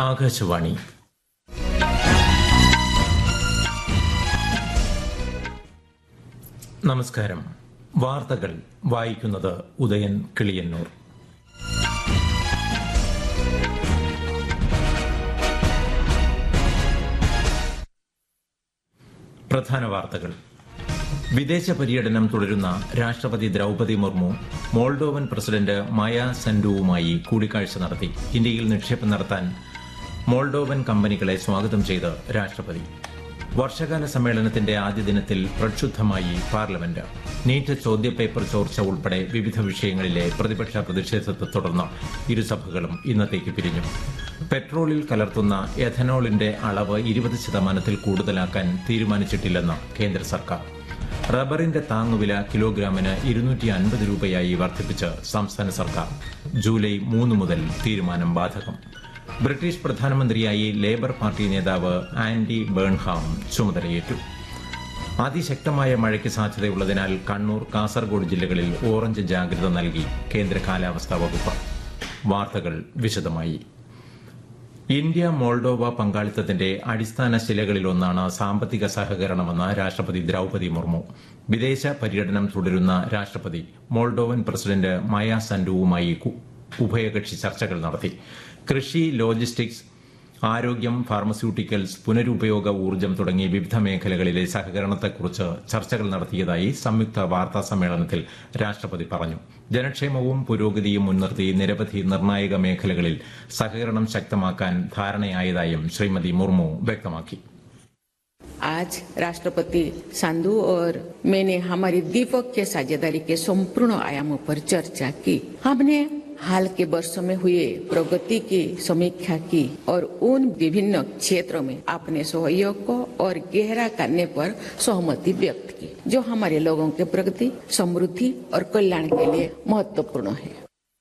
ആകാശവാണി നമസ്കാരം വാർത്തകൾ വായിക്കുന്നത് ഉദയൻ കിളിയന്നൂർ പ്രധാന വാർത്തകൾ വിദേശ പര്യടനം തുടരുന്ന രാഷ്ട്രപതി Droupadi Murmu Moldovan president Maia സെൻഡുവുമായി കൂടിക്കാഴ്ച നടത്തി ഇന്ത്യയിൽ നിക്ഷേപം നടത്താൻ മോൾഡോവൻ കമ്പനികളെ സ്വാഗതം ചെയ്ത് രാഷ്ട്രപതി വർഷകാല സമ്മേളനത്തിന്റെ ആദ്യ ദിനത്തിൽ പ്രക്ഷുബ്ധമായി പാർലമെന്റ് നീറ്റ് ചോദ്യപേപ്പർ ചോർച്ച ഉൾപ്പെടെ വിവിധ വിഷയങ്ങളിലെ പ്രതിപക്ഷ പ്രതിഷേധത്തെ തുടർന്ന് ഇരുസഭകളും ഇന്നത്തേക്ക് പിരിഞ്ഞു പെട്രോളിൽ കലർത്തുന്ന എഥനോളിന്റെ അളവ് ഇരുപത് ശതമാനത്തിൽ കൂടുതലാക്കാൻ തീരുമാനിച്ചിട്ടില്ലെന്ന് കേന്ദ്ര സർക്കാർ റബ്ബറിന്റെ താങ്ങുവില കിലോഗ്രാമിന് ഇരുന്നൂറ്റി അൻപത് രൂപയായി വർദ്ധിപ്പിച്ച് സംസ്ഥാന സർക്കാർ ജൂലൈ മൂന്ന് മുതൽ തീരുമാനം ബാധകം ബ്രിട്ടീഷ് പ്രധാനമന്ത്രിയായി ലേബർ പാർട്ടി നേതാവ് ആൻഡി ബേൺഹാം ചുമതലയേറ്റു അതിശക്തമായ മഴയ്ക്ക് സാധ്യതയുള്ളതിനാൽ കണ്ണൂർ കാസർഗോഡ് ജില്ലകളിൽ ഓറഞ്ച് ജാഗ്രത നൽകി കേന്ദ്ര കാലാവസ്ഥാ വകുപ്പ് വാർത്തകൾ വിശദമായി ഇന്ത്യ മോൾഡോവ പങ്കാളിത്തത്തിന്റെ അടിസ്ഥാന ശിലകളിലൊന്നാണ് സാമ്പത്തിക സഹകരണമെന്ന് രാഷ്ട്രപതി ദ്രൌപതി മുർമു വിദേശ പര്യടനം തുടരുന്ന രാഷ്ട്രപതി മോൾഡോവൻ പ്രസിഡന്റ് മായ സൻഡുവുമായി കു- ഉഭയകക്ഷി ചർച്ചകൾ നടത്തി കൃഷി ലോജിസ്റ്റിക്സ് ആരോഗ്യം ഫാർമസ്യൂട്ടിക്കൽസ് പുനരുപയോഗ ഊർജ്ജം തുടങ്ങി വിവിധ മേഖലകളിലെ സഹകരണത്തെക്കുറിച്ച് ചർച്ചകൾ നടത്തിയതായി സംയുക്ത വാർത്താ സമ്മേളനത്തിൽ രാഷ്ട്രപതി പറഞ്ഞു ജനക്ഷേമവും പുരോഗതിയും മുൻനിർത്തി നിരവധി നിർണായക മേഖലകളിൽ സഹകരണം ശക്തമാക്കാൻ ധാരണയായതായും ശ്രീമതി മുർമു വ്യക്തമാക്കി आज राष्ट्रपति सांधु और मैंने हमारी द्विपक्षीय साझेदारी के संपूर्ण आयामों पर चर्चा की हमने हाल के वर्षों में हुए प्रगति की समीक्षा की और उन विभिन्न क्षेत्रों में अपने सहयोग को और गहरा करने पर सहमति व्यक्त की जो हमारे लोगों के प्रगति समृद्धि और कल्याण के लिए महत्वपूर्ण है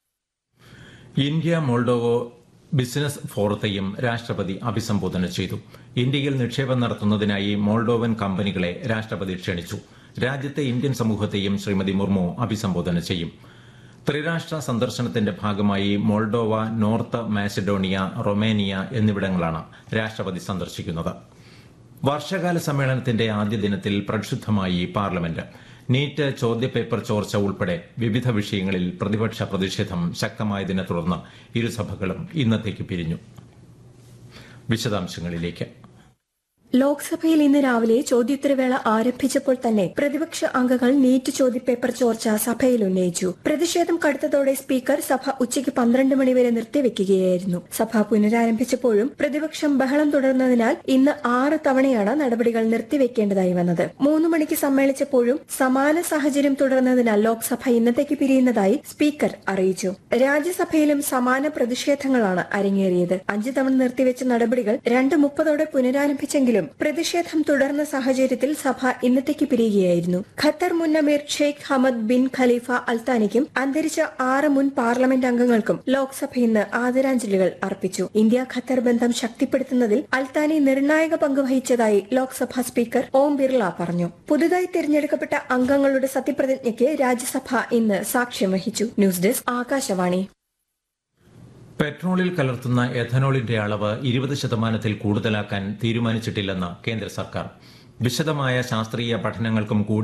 ഇന്ത്യ മോൾഡോവോ ബിസിനസ് ഫോറത്തെയും രാഷ്ട്രപതി അഭിസംബോധന ചെയ്തു ഇന്ത്യയിൽ നിക്ഷേപം നടത്തുന്നതിനായി മോൾഡോവൻ കമ്പനികളെ രാഷ്ട്രപതി ക്ഷണിച്ചു രാജ്യത്തെ ഇന്ത്യൻ സമൂഹത്തെയും ശ്രീമതി മുർമു അഭിസംബോധന ചെയ്യും ത്രിരാഷ്ട്ര സന്ദർശനത്തിന്റെ ഭാഗമായി മോൾഡോവ നോർത്ത് മാസിഡോണിയ റൊമേനിയ എന്നിവിടങ്ങളാണ് രാഷ്ട്രപതി സന്ദർശിക്കുന്നത് വർഷകാല സമ്മേളനത്തിന്റെ ആദ്യ ദിനത്തിൽ പ്രക്ഷുബ്ധമായി പാർലമെന്റ് നീറ്റ് ചോദ്യപേപ്പർ ചോർച്ച ഉൾപ്പെടെ വിവിധ വിഷയങ്ങളിൽ പ്രതിപക്ഷ പ്രതിഷേധം ശക്തമായതിനെ തുടർന്ന് ഇരുസഭകളും ഇന്നത്തേക്ക് പിരിഞ്ഞു വിശദാംശങ്ങളിലേക്ക് ലോക്സഭയിൽ ഇന്ന് രാവിലെ ചോദ്യോത്തരവേള ആരംഭിച്ചപ്പോൾ തന്നെ പ്രതിപക്ഷ അംഗങ്ങൾ നീറ്റ് ചോദ്യപേപ്പർ ചോർച്ച സഭയിൽ ഉന്നയിച്ചു പ്രതിഷേധം കടുത്തതോടെ സ്പീക്കർ സഭ ഉച്ചയ്ക്ക് പന്ത്രണ്ട് മണിവരെ നിർത്തിവെക്കുകയായിരുന്നു സഭ പുനരാരംഭിച്ചപ്പോഴും പ്രതിപക്ഷം ബഹളം തുടർന്നതിനാൽ ഇന്ന് ആറ് തവണയാണ് നടപടികൾ നിർത്തിവെക്കേണ്ടതായി വന്നത് മൂന്ന് മണിക്ക് സമ്മേളിച്ചപ്പോഴും സമാന സാഹചര്യം തുടർന്നതിനാൽ ലോക്സഭ ഇന്നത്തേക്ക് പിരിയുന്നതായി സ്പീക്കർ അറിയിച്ചു രാജ്യസഭയിലും സമാന പ്രതിഷേധങ്ങളാണ് അരങ്ങേറിയത് അഞ്ചു തവണ നിർത്തിവെച്ച നടപടികൾ രണ്ട് മുപ്പതോടെ പുനരാരംഭിച്ചെങ്കിലും പ്രതിഷേധം തുടർന്ന സാഹചര്യത്തിൽ സഭ ഇന്നത്തേക്ക് പിരിയുകയായിരുന്നു ഖത്തർ മുൻ അമീർ ഷെയ്ഖ് ഹമദ് ബിൻ ഖലീഫ അൽത്താനിക്കും അന്തരിച്ച ആറ് മുൻ പാർലമെന്റ് അംഗങ്ങൾക്കും ലോക്സഭ ഇന്ന് ആദരാഞ്ജലികൾ അർപ്പിച്ചു ഇന്ത്യ ഖത്തർ ബന്ധം ശക്തിപ്പെടുത്തുന്നതിൽ അൽത്താനി നിർണായക പങ്ക് വഹിച്ചതായി ലോക്സഭാ സ്പീക്കർ ഓം ബിർള പറഞ്ഞു പുതുതായി തെരഞ്ഞെടുക്കപ്പെട്ട അംഗങ്ങളുടെ സത്യപ്രതിജ്ഞയ്ക്ക് രാജ്യസഭ ഇന്ന് സാക്ഷ്യം വഹിച്ചു ന്യൂസ് ഡെസ്ക് ആകാശവാണി പെട്രോളിൽ കലർത്തുന്ന എഥനോളിന്റെ അളവ് ഇരുപത് ശതമാനത്തിൽ കൂടുതലാക്കാൻ തീരുമാനിച്ചിട്ടില്ലെന്ന് കേന്ദ്ര സർക്കാർ വിശദമായ ശാസ്ത്രീയ പഠനങ്ങൾക്കും കൂടി